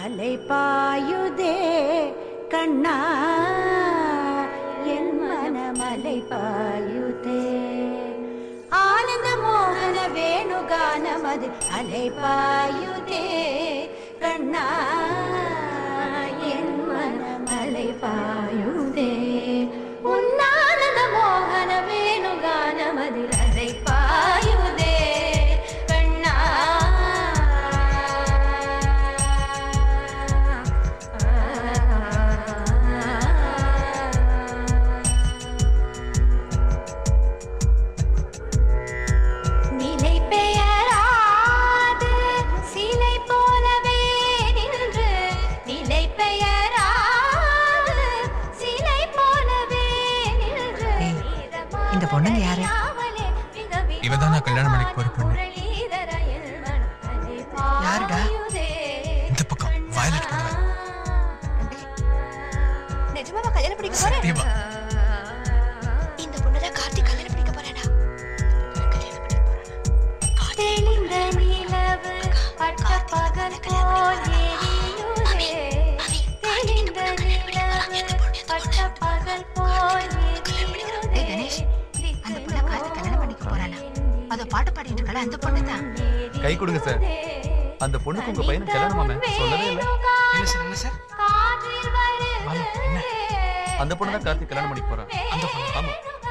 அலை பாயுதே கண்ணா என் மனமலை பாயுதே ஆனந்த மோகன வேணுகானமது அலை பாயுதே கண்ணா என் மனமலை பாயுதே உன்னானந்த மோகன வேணுகானமது அலை பாயுதே கண்ணா நிலை பெயராது சிலை போலவே நின்று நிலை பெயராது சிலை போலவே நின்று ஏய், இந்த பொண்ணுங்க யாரு? இவதான் நான் கல்யாணம் பண்ணிக்க போற பொண்ணு. யாருடா? இந்த பக்கம் வயலட் புடவை நிஜமாவா கல்யாணம் பண்ணிக்க போறேன் சத்தியமா இந்த பொண்ணுதான் கார்த்திக் கல்யாணம் பண்ணிக்க போறானா தெளிந்த நிலவு பட்ட பகல் போல் எரியுதே தெளிந்த நிலவு பட்ட பகல் போல் ஏய் கணேஷ் அந்த பொண்ணை கார்த்திக் கல்யாணம் பண்ணிக்க போறானா அத பாட்டு பாடிட்டு இருக்கல அந்த பொண்ணு தான் கை கொடுங்க சார் அந்த பொண்ணுக்கு உங்க பையனுக்கு கல்யாணமாமே சொல்லவே இல்லை என்ன சார் என்ன சார் காற்றில் வாங்க, என்ன? அந்த பொண்ணு தான் கார்த்திக் கல்யாணம் பண்ணிக்க போறான் அந்த பொண்ணு ஆமா